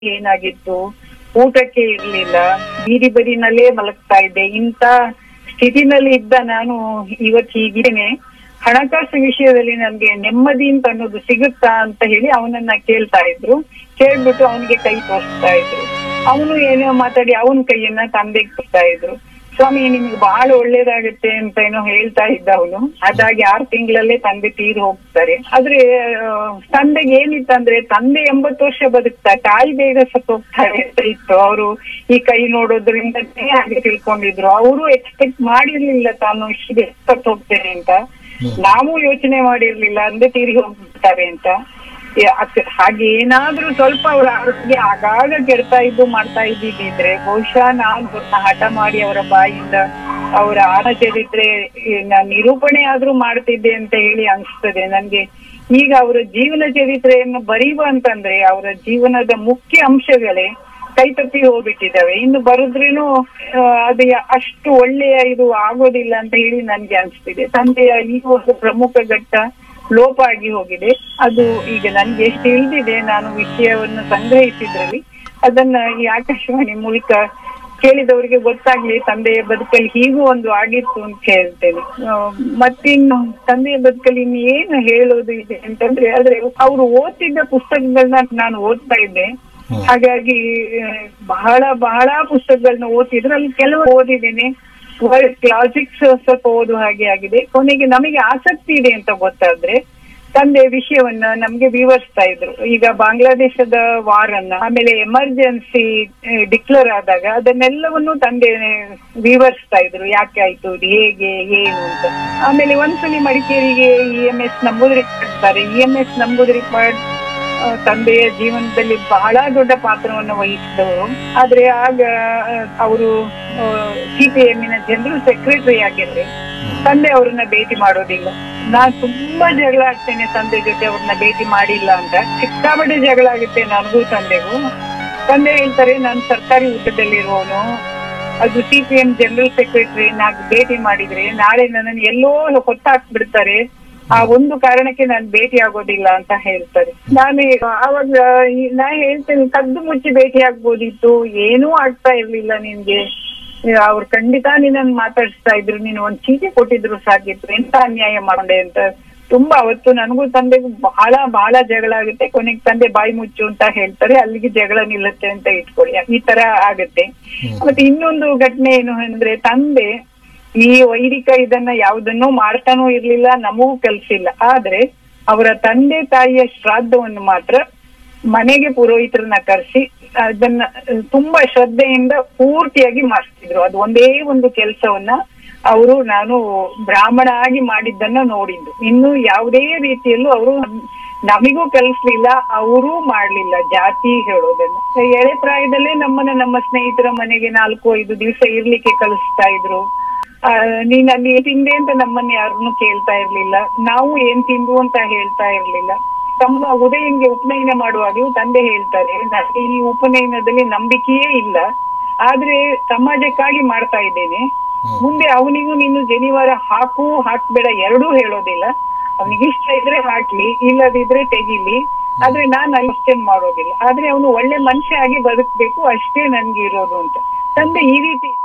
ಏನಾಗಿತ್ತು ಊಟಕ್ಕೆ ಇರ್ಲಿಲ್ಲ ಬೀದಿ ಬದಿನಲ್ಲೇ ಮಲಗ್ತಾ ಇದ್ದೆ ಇಂತ ಸ್ಥಿತಿನಲ್ಲಿ ಇದ್ದ ನಾನು ಇವತ್ತು ಹೀಗೇನೆ ಹಣಕಾಸು ವಿಷಯದಲ್ಲಿ ನನ್ಗೆ ನೆಮ್ಮದಿ ಅಂತ ಅನ್ನೋದು ಸಿಗುತ್ತಾ ಅಂತ ಹೇಳಿ ಅವನನ್ನ ಕೇಳ್ತಾ ಇದ್ರು ಕೇಳ್ಬಿಟ್ಟು ಅವನಿಗೆ ಕೈ ತೋರಿಸ್ತಾ ಇದ್ರು ಅವನು ಏನೋ ಮಾತಾಡಿ ಅವನ ಕೈಯನ್ನ ತಂದೆಗೆ ಕೊಡ್ತಾ ಇದ್ರು ಸ್ವಾಮಿ ನಿಮ್ಗೆ ಬಹಳ ಒಳ್ಳೇದಾಗುತ್ತೆ ಅಂತ ಏನೋ ಹೇಳ್ತಾ ಇದ್ದ ಅವನು ಅದಾಗಿ ಆರು ತಿಂಗಳಲ್ಲೇ ತಂದೆ ತೀರ್ ಹೋಗ್ತಾರೆ ಆದ್ರೆ ಆ, ತಂದೆಗೆ ಏನಿತ್ತಂದ್ರೆ ತಂದೆ ಎಂಬತ್ತು ವರ್ಷ ಬದುಕ್ತಾ ತಾಯಿ ಬೇಗ ಸತ್ತೋಗ್ತಾರೆ ಅಂತ ಇತ್ತು ಅವರು ಈ ಕೈ ನೋಡೋದ್ರಿಂದನೇ ಹಾಗೆ ತಿಳ್ಕೊಂಡಿದ್ರು ಅವರು ಎಕ್ಸ್ಪೆಕ್ಟ್ ಮಾಡಿರ್ಲಿಲ್ಲ ತಾನು ಇಷ್ಟು ಬೇಗ ಸತ್ತು ಹೋಗ್ತೇನೆ ಅಂತ ನಾವು ಯೋಚನೆ ಮಾಡಿರ್ಲಿಲ್ಲ ಅಂದ್ರೆ ತೀರಿ ಹೋಗ್ಬಿಡ್ತಾರೆ ಅಂತ ಯಾ- ಅಕ್- ಹಾಗೆ ಏನಾದ್ರೂ ಸ್ವಲ್ಪ ಅವರ ಆರೋಗ್ಯ ಆಗಾಗ ಕೆಡ್ತಾ ಇದ್ದು ಮಾಡ್ತಾ ಇದ್ದಿದ್ರೆ ಬಹುಶಃ ನಾನು ಅವ್ರನ್ನ ಹಠ ಮಾಡಿ ಅವರ ಬಾಯಿಂದ ಅವರ ಆನ ಚರಿತ್ರೆ ನಾನು ನಿರೂಪಣೆ ಆದ್ರೂ ಮಾಡ್ತಿದ್ದೆ ಅಂತ ಹೇಳಿ ಅನ್ಸ್ತದೆ ನನ್ಗೆ ಈಗ ಅವರ ಜೀವನ ಚರಿತ್ರೆಯನ್ನು ಬರೀವ ಅಂತಂದ್ರೆ ಅವರ ಜೀವನದ ಮುಖ್ಯ ಅಂಶಗಳೇ ಕೈ ತಪ್ಪಿ ಹೋಗ್ಬಿಟ್ಟಿದ್ದಾವೆ ಇನ್ನು ಬರುದ್ರೇನು ಆ, ಅದು ಯಾ- ಅಷ್ಟು ಒಳ್ಳೆಯ ಇದು ಆಗೋದಿಲ್ಲ ಅಂತ ಹೇಳಿ ನನ್ಗೆ ಅನ್ಸ್ತಿದೆ ತಂದೆಯ ಈಗ ಒಂದು ಪ್ರಮುಖ ಘಟ್ಟ ಲೋಪ ಆಗಿ ಹೋಗಿದೆ ಅದು ಈಗ ನನ್ಗೆ ಎಷ್ಟು ತಿಳಿದಿದೆ ನಾನು ವಿಷಯವನ್ನು ಸಂಗ್ರಹಿಸಿದ್ರಲ್ಲಿ ಅದನ್ನ ಈ ಆಕಾಶವಾಣಿ ಮೂಲಕ ಕೇಳಿದವರಿಗೆ ಗೊತ್ತಾಗ್ಲಿ ತಂದೆಯ ಬದುಕಲ್ಲಿ ಹೀಗೂ ಒಂದು ಆಗಿತ್ತು ಅಂತ ಹೇಳ್ತೇನೆ ಆ, ಮತ್ತಿನ್ನು ತಂದೆಯ ಬದುಕಲ್ಲಿ ಇನ್ನು ಏನು ಹೇಳೋದು ಇದೆ ಅಂತಂದ್ರೆ ಆದ್ರೆ ಅವರು ಓದ್ತಿದ್ದ ಪುಸ್ತಕಗಳನ್ನ ನಾನು ಓದ್ತಾ ಇದ್ದೆ ಹಾಗಾಗಿ ಆ, ಬಹಳ ಬಹಳ ಪುಸ್ತಕಗಳನ್ನ ಓದ್ತಿದ್ರೆ ಅಲ್ಲಿ ಕೆಲವು ಓದಿದ್ದೇನೆ ಕ್ಲಾಸಿಕ್ಸ್ ಸ್ವಲ್ಪ ಓದುವ ಹಾಗೆ ಆಗಿದೆ ಕೊನೆಗೆ ನಮಗೆ ಆಸಕ್ತಿ ಇದೆ ಅಂತ ಗೊತ್ತಾದ್ರೆ ತಂದೆ ವಿಷಯವನ್ನ ನಮ್ಗೆ ವಿವರಿಸ್ತಾ ಇದ್ರು ಈಗ ಬಾಂಗ್ಲಾದೇಶದ ವಾರನ್ನ ಆಮೇಲೆ ಎಮರ್ಜೆನ್ಸಿ ಡಿಕ್ಲೇರ್ ಆದಾಗ ಅದನ್ನೆಲ್ಲವನ್ನು ತಂದೆ ವಿವರಿಸ್ತಾ ಇದ್ರು ಯಾಕೆ ಆಯ್ತು ಇದು ಹೇಗೆ ಏನು ಅಂತ ಆಮೇಲೆ ಒಂದ್ಸಲಿ ಮಡಿಕೇರಿಗೆ ಇ ಎಂ ಎಸ್ ನಂಬೂದ್ರಿಗೆ ಕಟ್ತಾರೆ ಇ ಎಂ ಎಸ್ ನಂಬೂದ್ರಿಗೆ ಮಾಡ್ ಆ, ತಂದೆಯ ಜೀವನದಲ್ಲಿ ಬಹಳ ದೊಡ್ಡ ಪಾತ್ರವನ್ನು ವಹಿಸಿದವರು ಆದ್ರೆ ಆಗ ಅವರು ಸಿಪಿಎಂನ ಜನರಲ್ ಸೆಕ್ರೆಟರಿ ಆಗಿದ್ರೆ ತಂದೆ ಅವ್ರನ್ನ ಭೇಟಿ ಮಾಡೋದಿಲ್ಲ ನಾನ್ ತುಂಬಾ ಜಗಳ ಆಗ್ತೇನೆ ತಂದೆ ಜೊತೆ ಅವ್ರನ್ನ ಭೇಟಿ ಮಾಡಿಲ್ಲ ಅಂತ ಸಿಕ್ಕಾಪಟ್ಟೆ ಜಗಳ ಆಗುತ್ತೆ ನನಗೂ ತಂದೆಗೂ ತಂದೆ ಹೇಳ್ತಾರೆ ನಾನು ಸರ್ಕಾರಿ ಊಟದಲ್ಲಿರುವವನು ಅದು ಸಿಪಿಎಂ ಜನರಲ್ ಸೆಕ್ರೆಟರಿ ನಾಕ್ ಭೇಟಿ ಮಾಡಿದ್ರೆ ನಾಳೆ ನನ್ನನ್ನು ಎಲ್ಲೋ ಹೊತ್ತಾಕ್ಬಿಡ್ತಾರೆ ಆ ಒಂದು ಕಾರಣಕ್ಕೆ ನಾನು ಭೇಟಿ ಆಗೋದಿಲ್ಲ ಅಂತ ಹೇಳ್ತಾರೆ ನಾನು ಅವಾಗ ಈ- ನಾ ಹೇಳ್ತೇನೆ ಕದ್ದು ಮುಚ್ಚಿ ಭೇಟಿ ಆಗ್ಬೋದಿತ್ತು ಏನೂ ಆಗ್ತಾ ಇರ್ಲಿಲ್ಲ ನಿನ್ಗೆ ಅವ್ರು ಖಂಡಿತ ನಿನ್ನನ್ನು ಮಾತಾಡಿಸ್ತಾ ಇದ್ರು ನೀನು ಒಂದ್ ಚೀಟಿ ಕೊಟ್ಟಿದ್ರು ಸಾಕಿತ್ತು ಎಂತ ಅನ್ಯಾಯ ಮಾಡ್ದೆ ಅಂತ ತುಂಬಾ ಅವತ್ತು ನನಗೂ ತಂದೆಗೂ ಬಹಳ ಬಹಳ ಜಗಳ ಆಗುತ್ತೆ ಕೊನೆಗೆ ತಂದೆ ಬಾಯಿ ಮುಚ್ಚು ಅಂತ ಹೇಳ್ತಾರೆ ಅಲ್ಲಿಗೆ ಜಗಳ ನಿಲ್ಲುತ್ತೆ ಅಂತ ಇಟ್ಕೊಳ್ಳಿ ಈ ತರ ಆಗತ್ತೆ ಮತ್ತೆ ಇನ್ನೊಂದು ಘಟನೆ ಏನು ಅಂದ್ರೆ ತಂದೆ ಈ ವೈದಿಕ ಇದನ್ನ ಯಾವುದನ್ನೂ ಮಾಡ್ತಾನೂ ಇರ್ಲಿಲ್ಲ ನಮಗೂ ಕಲ್ಸಿಲ್ಲ ಆದ್ರೆ ಅವರ ತಂದೆ ತಾಯಿಯ ಶ್ರಾದ್ದವನ್ನು ಮಾತ್ರ ಮನೆಗೆ ಪುರೋಹಿತರನ್ನ ಕರೆಸಿ ಅದನ್ನ ತುಂಬಾ ಶ್ರದ್ಧೆಯಿಂದ ಪೂರ್ತಿಯಾಗಿ ಮಾಡಿಸ್ತಿದ್ರು ಅದು ಒಂದೇ ಒಂದು ಕೆಲಸವನ್ನ ಅವರು ನಾನು ಬ್ರಾಹ್ಮಣ ಆಗಿ ಮಾಡಿದ್ದನ್ನ ನೋಡಿದ್ದು ಇನ್ನು ಯಾವುದೇ ರೀತಿಯಲ್ಲೂ ಅವರು ನಮಿಗೂ ಕಲಿಸ್ಲಿಲ್ಲ ಅವರೂ ಮಾಡ್ಲಿಲ್ಲ ಜಾತಿ ಹೇಳೋದನ್ನ ಎಳೆ ಪ್ರಾಯದಲ್ಲೇ ನಮ್ಮನ್ನ ನಮ್ಮ ಸ್ನೇಹಿತರ ಮನೆಗೆ ನಾಲ್ಕು ಐದು ದಿವಸ ಇರ್ಲಿಕ್ಕೆ ಕಳಿಸ್ತಾ ಇದ್ರು ಆ, ನೀನ್ ಅಲ್ಲಿ ತಿಂದೆ ಅಂತ ನಮ್ಮನ್ನ ಯಾರನ್ನು ಕೇಳ್ತಾ ಇರ್ಲಿಲ್ಲ ನಾವು ಏನ್ ತಿಂದು ಅಂತ ಹೇಳ್ತಾ ಇರ್ಲಿಲ್ಲ ತಮ್ಮ ಉದಯನ್ಗೆ ಉಪನಯನ ಮಾಡುವಾಗಲೂ ತಂದೆ ಹೇಳ್ತಾರೆ ನನಗೆ ಈ ಉಪನಯನದಲ್ಲಿ ನಂಬಿಕೆಯೇ ಇಲ್ಲ ಆದ್ರೆ ಸಮಾಜಕ್ಕಾಗಿ ಮಾಡ್ತಾ ಇದ್ದೇನೆ ಮುಂದೆ ಅವನಿಗೂ ನೀನು ಜನಿವಾರ ಹಾಕು ಹಾಕ್ಬೇಡ ಎರಡೂ ಹೇಳೋದಿಲ್ಲ ಅವನಿಗೆ ಇಷ್ಟ ಇದ್ರೆ ಹಾಕ್ಲಿ ಇಲ್ಲದಿದ್ರೆ ತೆಗಿಲಿ ಆದ್ರೆ ನಾನು ಅಷ್ಟೇನ್ ಮಾಡೋದಿಲ್ಲ ಆದ್ರೆ ಅವನು ಒಳ್ಳೆ ಮನುಷ್ಯ ಆಗಿ ಬದುಕ್ಬೇಕು ಅಷ್ಟೇ ನನ್ಗೆ ಇರೋದು ಅಂತ ತಂದೆ ಈ ರೀತಿ